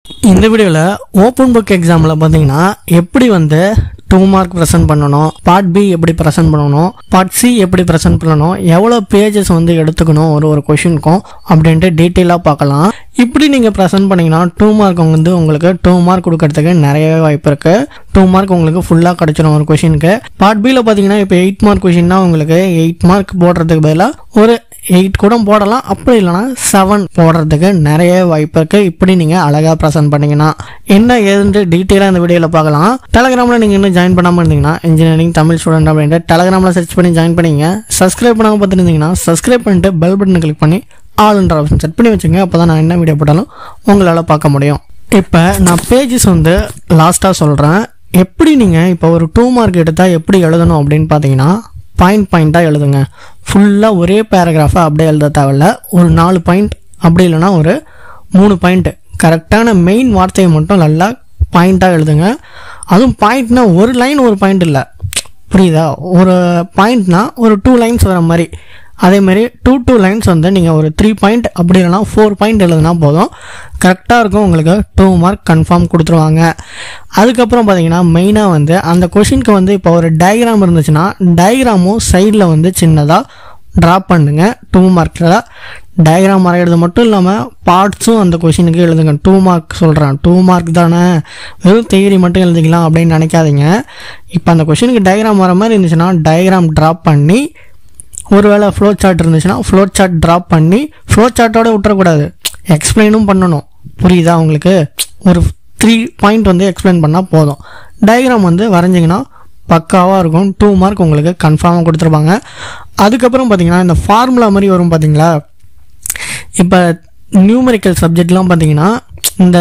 இந்த வீடியோவில் open book எக்ஸாமில் பார்த்தீங்கன்னா எப்படி வந்து டூ மார்க் ப்ரெசென்ட் பண்ணணும் பார்ட் பி எப்படி ப்ரெசென்ட் பண்ணணும் பார்ட் சி எப்படி ப்ரெசென்ட் பண்ணணும் எவ்வளோ பேஜஸ் வந்து எடுத்துக்கணும் ஒரு ஒரு கொஷினுக்கும் அப்படின்ட்டு டீட்டெயிலாக பார்க்கலாம் இப்படி நீங்கள் ப்ரெசென்ட் பண்ணீங்கன்னா டூ மார்க் வந்து உங்களுக்கு டூ மார்க் கொடுக்கறதுக்கு நிறையவே வாய்ப்பு இருக்குது டூ மார்க் உங்களுக்கு ஃபுல்லாக கிடச்சிரும் ஒரு கொஷினுக்கு பார்ட் பியில் பார்த்தீங்கன்னா இப்போ எயிட் மார்க் கொஷின்னா உங்களுக்கு எயிட் மார்க் போடுறதுக்கு பதிலாக ஒரு எயிட் கூட போடலாம் அப்படி இல்லைனா செவன் போடுறதுக்கு நிறைய வாய்ப்பு இருக்கு இப்படி நீங்கள் அழகாக ப்ரெசென்ட் பண்ணீங்கன்னா என்ன ஏதுன்ட்டு டீட்டெயிலாக இந்த வீடியோவில் பார்க்கலாம் டெலகிராமில் நீங்கள் இன்னும் ஜாயின் பண்ணாமல் இருந்தீங்கன்னா இன்ஜினியரிங் தமிழ் ஸ்டூடெண்ட் அப்படின்ட்டு டெலகிராமில் சர்ச் பண்ணி ஜாயின் பண்ணிங்க சப்ஸ்கிரைப் பண்ணாமல் பார்த்துருந்தீங்கன்னா சப்ஸ்கிரைப் பண்ணிட்டு பெல் பட்டனை கிளிக் பண்ணி ஆல்ன்ற ஆப்ஷன் செட் பண்ணி வச்சுங்க அப்போ தான் நான் என்ன வீடியோ போட்டாலும் உங்களால் பார்க்க முடியும் இப்போ நான் பேஜஸ் வந்து லாஸ்ட்டாக சொல்கிறேன் எப்படி நீங்கள் இப்போ ஒரு டூ மார்க் எடுத்தால் எப்படி எழுதணும் அப்படின்னு பார்த்தீங்கன்னா பாயிண்ட் பாயிண்ட்டாக எழுதுங்க ஃபுல்லாக ஒரே பேராகிராஃபாக அப்படியே எழுத தேவையில்ல ஒரு நாலு பாயிண்ட் அப்படி இல்லைன்னா ஒரு மூணு பாயிண்ட் கரெக்டான மெயின் வார்த்தையை மட்டும் நல்லா பாயிண்ட்டாக எழுதுங்க அதுவும் பாயிண்ட்னா ஒரு லைன் ஒரு பாயிண்ட் இல்லை புரியுதா ஒரு பாயிண்ட்னா ஒரு டூ லைன்ஸ் வர மாதிரி அதே மாதிரி டூ டூ லைன்ஸ் வந்து நீங்கள் ஒரு த்ரீ பாயிண்ட் அப்படி இல்லைனா ஃபோர் பாயிண்ட் எழுதுனா போதும் கரெக்டாக இருக்கும் உங்களுக்கு டூ மார்க் கன்ஃபார்ம் கொடுத்துருவாங்க அதுக்கப்புறம் பார்த்தீங்கன்னா மெயினாக வந்து அந்த கொஷினுக்கு வந்து இப்போ ஒரு டயக்ராம் இருந்துச்சுன்னா டயக்ராமும் சைடில் வந்து சின்னதாக ட்ராப் பண்ணுங்க டூ மார்க்கில் டயக்ராம் வரைகிறது மட்டும் இல்லாமல் பார்ட்ஸும் அந்த கொஷினுக்கு எழுதுங்க டூ மார்க் சொல்கிறேன் டூ மார்க் தானே வெறும் தியரி மட்டும் எழுதிக்கலாம் அப்படின்னு நினைக்காதீங்க இப்போ அந்த கொஷினுக்கு டயக்ராம் வர மாதிரி இருந்துச்சுன்னா டயக்ராம் ட்ராப் பண்ணி ஒருவேளை ஃப்ளோ சார்ட் இருந்துச்சுன்னா ஃப்ளோ சார்ட் ட்ராப் பண்ணி ஃப்ளோ சார்ட்டோட விட்டுறக்கூடாது எக்ஸ்பிளைனும் பண்ணணும் புரியுதா உங்களுக்கு ஒரு த்ரீ பாயிண்ட் வந்து எக்ஸ்பிளைன் பண்ணால் போதும் டயக்ராம் வந்து வரைஞ்சிங்கன்னா பக்காவாக இருக்கும் டூ மார்க் உங்களுக்கு கன்ஃபார்மாக கொடுத்துருப்பாங்க அதுக்கப்புறம் பார்த்தீங்கன்னா இந்த ஃபார்முலா மாதிரி வரும் பார்த்தீங்களா இப்போ நியூமரிக்கல் சப்ஜெக்ட்லாம் பார்த்தீங்கன்னா இந்த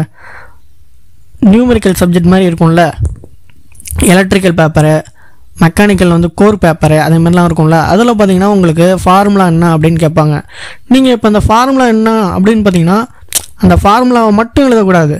நியூமரிக்கல் சப்ஜெக்ட் மாதிரி இருக்கும்ல எலக்ட்ரிக்கல் பேப்பரு மெக்கானிக்கல் வந்து கோர் பேப்பரு அதே மாதிரிலாம் இருக்கும்ல அதில் பார்த்தீங்கன்னா உங்களுக்கு ஃபார்முலா என்ன அப்படின்னு கேட்பாங்க நீங்கள் இப்போ அந்த ஃபார்முலா என்ன அப்படின்னு பார்த்தீங்கன்னா அந்த ஃபார்முலாவை மட்டும் எழுதக்கூடாது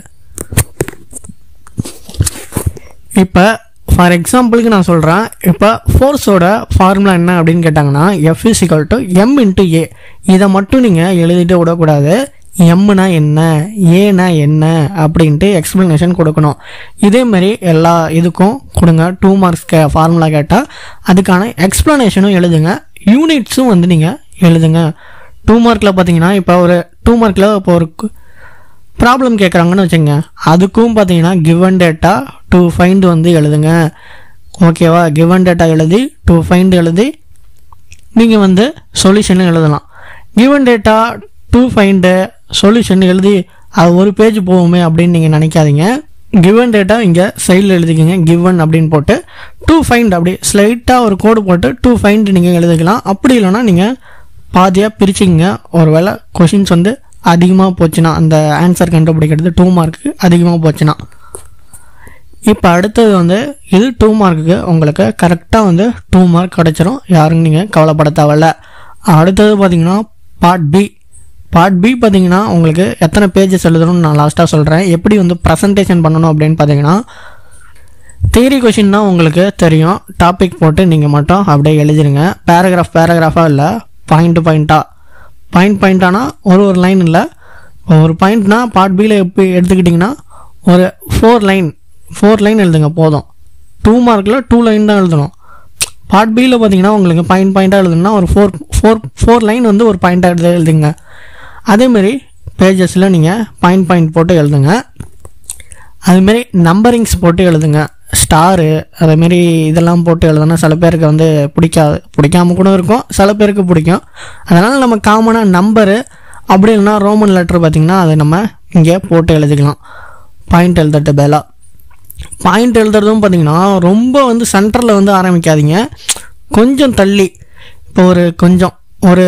இப்போ ஃபார் எக்ஸாம்பிளுக்கு நான் சொல்கிறேன் இப்போ ஃபோர்ஸோட ஃபார்முலா என்ன அப்படின்னு கேட்டாங்கன்னா F is equal to M into A இதை மட்டும் நீங்கள் எழுதிட்டு விடக்கூடாது எம்னா என்ன ஏனா என்ன அப்படின்ட்டு எக்ஸ்ப்ளனேஷன் கொடுக்கணும் இதே மாதிரி எல்லா இதுக்கும் கொடுங்க டூ மார்க்ஸ் கே ஃபார்முலா கேட்டால் அதுக்கான எக்ஸ்ப்ளனேஷனும் எழுதுங்க யூனிட்ஸும் வந்து நீங்கள் எழுதுங்க டூ மார்க்கில் பார்த்தீங்கன்னா இப்போ ஒரு டூ மார்க்கில் இப்போ ஒரு ப்ராப்ளம் கேட்குறாங்கன்னு வச்சுங்க அதுக்கும் பார்த்தீங்கன்னா கிவன் டேட்டா டு ஃபைண்ட் வந்து எழுதுங்க ஓகேவா கிவன் டேட்டா எழுதி டு ஃபைண்ட் எழுதி நீங்கள் வந்து சொல்யூஷன் எழுதலாம் given data to find solution எழுதி அது ஒரு பேஜ் போகுமே அப்படின்னு நீங்கள் நினைக்காதீங்க கிவன் டேட்டா இங்கே சைடில் எழுதிக்கங்க கிவன் அப்படின்னு போட்டு டு ஃபைண்ட் அப்படி ஸ்லைட்டாக ஒரு கோடு போட்டு டு ஃபைண்ட் நீங்கள் எழுதிக்கலாம் அப்படி இல்லைன்னா நீங்கள் பாதியாக பிரிச்சுங்க ஒருவேளை கொஷின்ஸ் வந்து அதிகமாக போச்சுன்னா அந்த ஆன்சர் கண்டுபிடிக்கிறது டூ மார்க்கு அதிகமாக போச்சுன்னா இப்போ அடுத்தது வந்து இது டூ மார்க்குக்கு உங்களுக்கு கரெக்டாக வந்து டூ மார்க் கிடச்சிரும் யாரும் நீங்கள் கவலைப்பட தேவையில்ல அடுத்தது பார்த்தீங்கன்னா பார்ட் பி பார்ட் பி பார்த்தீங்கன்னா உங்களுக்கு எத்தனை பேஜஸ் எழுதணும்னு நான் லாஸ்ட்டாக சொல்கிறேன் எப்படி வந்து ப்ரெசன்டேஷன் பண்ணணும் அப்படின்னு பார்த்தீங்கன்னா தியரி கொஷின்னா உங்களுக்கு தெரியும் டாபிக் போட்டு நீங்கள் மட்டும் அப்படியே எழுதிருங்க பேராகிராஃப் பேராகிராஃபாக இல்லை பாயிண்ட் பாயிண்ட்டாக பாயிண்ட் பாயிண்ட்டானா ஒரு ஒரு லைன் இல்லை ஒரு பாயிண்ட்னா பார்ட் பியில் எப்படி எடுத்துக்கிட்டிங்கன்னா ஒரு ஃபோர் லைன் ஃபோர் லைன் எழுதுங்க போதும் டூ மார்க்கில் டூ லைன் தான் எழுதணும் பார்ட் பியில் பார்த்தீங்கன்னா உங்களுக்கு பாயிண்ட் பாயிண்ட்டாக எழுதணும்னா ஒரு ஃபோர் ஃபோர் ஃபோர் லைன் வந்து ஒரு பாயிண்ட்டாக எழுத எழுதுங்க அதேமாரி பேஜஸில் நீங்கள் பாயிண்ட் பாயிண்ட் போட்டு எழுதுங்க அதுமாரி நம்பரிங்ஸ் போட்டு எழுதுங்க ஸ்டாரு அதேமாரி இதெல்லாம் போட்டு எழுதுனா சில பேருக்கு வந்து பிடிக்காது பிடிக்காம கூட இருக்கும் சில பேருக்கு பிடிக்கும் அதனால் நம்ம காமனாக நம்பரு அப்படி இல்லைன்னா ரோமன் லெட்டர் பார்த்திங்கன்னா அதை நம்ம இங்கே போட்டு எழுதிக்கலாம் பாயிண்ட் எழுதட்டு பேலா பாயிண்ட் எழுதுறதும் பார்த்தீங்கன்னா ரொம்ப வந்து சென்டரில் வந்து ஆரம்பிக்காதீங்க கொஞ்சம் தள்ளி இப்போ ஒரு கொஞ்சம் ஒரு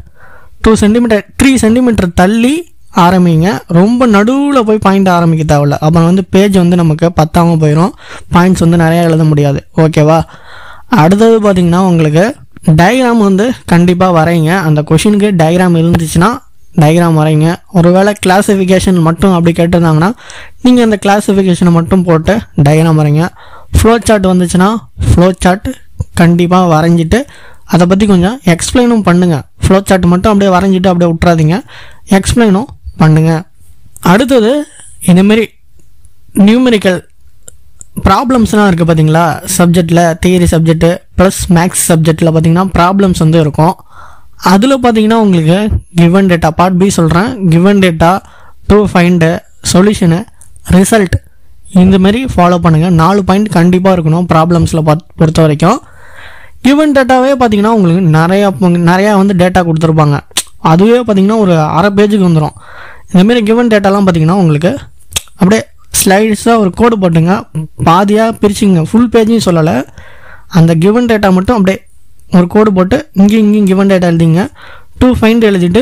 டூ சென்டிமீட்டர் த்ரீ சென்டிமீட்டர் தள்ளி ஆரம்பிங்க ரொம்ப நடுவில் போய் பாயிண்ட் ஆரம்பிக்க தேவையில்ல அப்புறம் வந்து பேஜ் வந்து நமக்கு பத்தாமல் போயிடும் பாயிண்ட்ஸ் வந்து நிறையா எழுத முடியாது ஓகேவா அடுத்தது பார்த்தீங்கன்னா உங்களுக்கு டயக்ராம் வந்து கண்டிப்பாக வரைங்க அந்த கொஷினுக்கு டயக்ராம் இருந்துச்சுன்னா டயக்ராம் வரைங்க ஒருவேளை கிளாஸிஃபிகேஷன் மட்டும் அப்படி கேட்டிருந்தாங்கன்னா நீங்கள் அந்த கிளாஸிஃபிகேஷனை மட்டும் போட்டு டயக்ராம் வரைங்க ஃப்ளோ சார்ட் வந்துச்சுன்னா ஃப்ளோ சார்ட் கண்டிப்பாக வரைஞ்சிட்டு அதை பற்றி கொஞ்சம் எக்ஸ்பிளைனும் பண்ணுங்கள் ஃப்ளோ சார்ட் மட்டும் அப்படியே வரைஞ்சிட்டு அப்படியே விட்றாதீங்க எக்ஸ்பிளைனும் பண்ணுங்கள் அடுத்தது இந்தமாரி நியூமெரிக்கல் ப்ராப்ளம்ஸ்லாம் இருக்குது பார்த்தீங்களா சப்ஜெக்டில் தியரி சப்ஜெக்ட்டு ப்ளஸ் மேக்ஸ் சப்ஜெக்டில் பார்த்தீங்கன்னா ப்ராப்ளம்ஸ் வந்து இருக்கும் அதில் பார்த்தீங்கன்னா உங்களுக்கு கிவன் டேட்டா பார்ட் பி சொல்கிறேன் given data to find solution result இந்த மாதிரி ஃபாலோ பண்ணுங்கள் நாலு பாயிண்ட் கண்டிப்பாக இருக்கணும் ப்ராப்ளம்ஸில் பார்த்து பொறுத்த வரைக்கும் கிவன் டேட்டாவே பார்த்தீங்கன்னா உங்களுக்கு நிறையா பங்கு- நிறையா வந்து டேட்டா கொடுத்துருப்பாங்க அதுவே பார்த்தீங்கன்னா ஒரு அரை பேஜுக்கு வந்துடும் இந்தமாரி கிவன் டேட்டாலாம் பார்த்தீங்கன்னா உங்களுக்கு அப்படியே ஸ்லைட்ஸாக ஒரு கோடு போட்டுங்க பாதியாக பிரிச்சுங்க ஃபுல் பேஜையும் சொல்லலை அந்த கிவன் டேட்டா மட்டும் அப்படியே ஒரு கோடு போட்டு இங்கேயும் இங்கேயும் கிவன் டேட்டா எழுதிங்க டூ ஃபைண்ட் எழுதிட்டு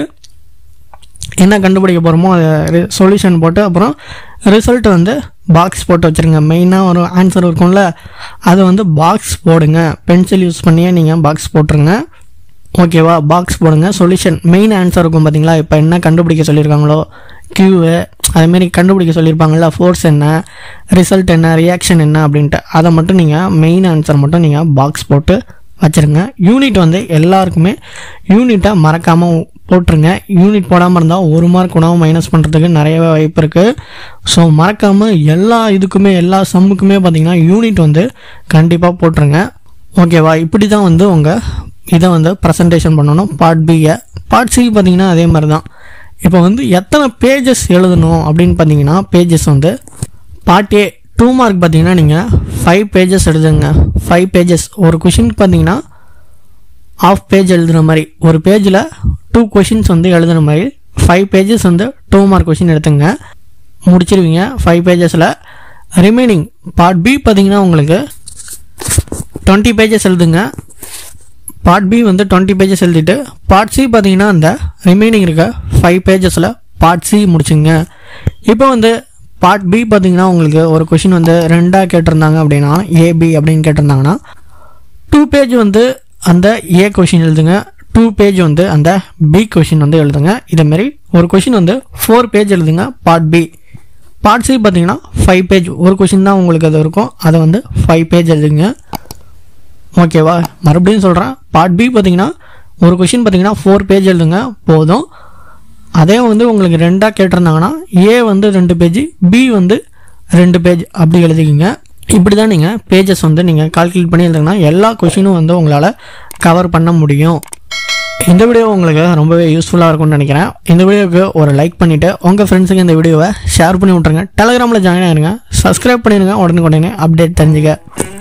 என்ன கண்டுபிடிக்க போகிறோமோ அதை சொல்யூஷன் போட்டு அப்புறம் ரிசல்ட் வந்து பாக்ஸ் போட்டு வச்சுருங்க மெயினாக ஒரு ஆன்சர் இருக்கும்ல அதை வந்து பாக்ஸ் போடுங்க பென்சில் யூஸ் பண்ணியே நீங்கள் பாக்ஸ் போட்டுருங்க ஓகேவா பாக்ஸ் போடுங்க சொல்யூஷன் மெயின் ஆன்சர் இருக்கும் பார்த்தீங்களா இப்போ என்ன கண்டுபிடிக்க சொல்லியிருக்காங்களோ கியூவு அதேமாரி கண்டுபிடிக்க சொல்லியிருப்பாங்கள்ல ஃபோர்ஸ் என்ன ரிசல்ட் என்ன ரியாக்ஷன் என்ன அப்படின்ட்டு அதை மட்டும் நீங்கள் மெயின் ஆன்சர் மட்டும் நீங்கள் பாக்ஸ் போட்டு வச்சுருங்க யூனிட் வந்து எல்லாருக்குமே யூனிட்டை மறக்காமல் போட்டுருங்க யூனிட் போடாமல் இருந்தால் ஒரு மார்க் உணவு மைனஸ் பண்ணுறதுக்கு நிறையவே வாய்ப்பு இருக்குது ஸோ மறக்காமல் எல்லா இதுக்குமே எல்லா சம்முக்குமே பார்த்தீங்கன்னா யூனிட் வந்து கண்டிப்பாக போட்டுருங்க ஓகேவா இப்படி தான் வந்து உங்கள் இதை வந்து ப்ரெசன்டேஷன் பண்ணணும் பார்ட் பியை பார்ட் சி பார்த்தீங்கன்னா அதே மாதிரி தான் இப்போ வந்து எத்தனை பேஜஸ் எழுதணும் அப்படின்னு பார்த்தீங்கன்னா பேஜஸ் வந்து பார்ட் ஏ டூ மார்க் பார்த்தீங்கன்னா நீங்கள் ஃபைவ் பேஜஸ் எழுதுங்க ஃபைவ் பேஜஸ் ஒரு கொஷினுக்கு பார்த்தீங்கன்னா ஆஃப் பேஜ் எழுதுகிற மாதிரி ஒரு பேஜில் டூ கொஷின்ஸ் வந்து எழுதுகிற மாதிரி ஃபைவ் பேஜஸ் வந்து டூ மார்க் கொஷின் எடுத்துங்க முடிச்சிருவீங்க ஃபைவ் பேஜஸில் ரிமைனிங் பார்ட் பி பார்த்தீங்கன்னா உங்களுக்கு டுவெண்ட்டி பேஜஸ் எழுதுங்க பார்ட் பி வந்து டுவெண்ட்டி பேஜஸ் எழுதிட்டு பார்ட் சி பார்த்தீங்கன்னா அந்த ரிமைனிங் இருக்க ஃபைவ் பேஜஸில் பார்ட் சி முடிச்சுங்க இப்போ வந்து பார்ட் பி பார்த்தீங்கன்னா உங்களுக்கு ஒரு கொஷின் வந்து ரெண்டாக கேட்டிருந்தாங்க அப்படின்னா ஏபி அப்படின்னு கேட்டிருந்தாங்கன்னா டூ பேஜ் வந்து அந்த ஏ கொஷின் எழுதுங்க டூ பேஜ் வந்து அந்த பி கொஷின் வந்து எழுதுங்க இதேமாரி ஒரு கொஷின் வந்து ஃபோர் பேஜ் எழுதுங்க பார்ட் பி பார்ட் சி பார்த்தீங்கன்னா ஃபைவ் பேஜ் ஒரு கொஷின் தான் உங்களுக்கு அது இருக்கும் அதை வந்து ஃபைவ் பேஜ் எழுதுங்க ஓகேவா மறுபடியும் சொல்கிறேன் பார்ட் பி பார்த்தீங்கன்னா ஒரு கொஷின் பார்த்தீங்கன்னா ஃபோர் பேஜ் எழுதுங்க போதும் அதே வந்து உங்களுக்கு ரெண்டாக கேட்டிருந்தாங்கன்னா ஏ வந்து ரெண்டு பேஜ் பி வந்து ரெண்டு பேஜ் அப்படி எழுதிக்கிங்க இப்படி தான் நீங்கள் பேஜஸ் வந்து நீங்கள் கால்குலேட் பண்ணி எழுதுங்கன்னா எல்லா கொஷினும் வந்து உங்களால் கவர் பண்ண முடியும் இந்த வீடியோ உங்களுக்கு ரொம்பவே யூஸ்ஃபுல்லாக இருக்கும்னு நினைக்கிறேன் இந்த வீடியோவுக்கு ஒரு லைக் பண்ணிவிட்டு உங்கள் ஃப்ரெண்ட்ஸுக்கு இந்த வீடியோவை ஷேர் பண்ணி விட்ருங்க டெலகிராமில் ஜாயின் ஆயிருங்க சப்ஸ்கிரைப் பண்ணிடுங்க உடனே உடனே அப்டேட் தெரிஞ்சுக்க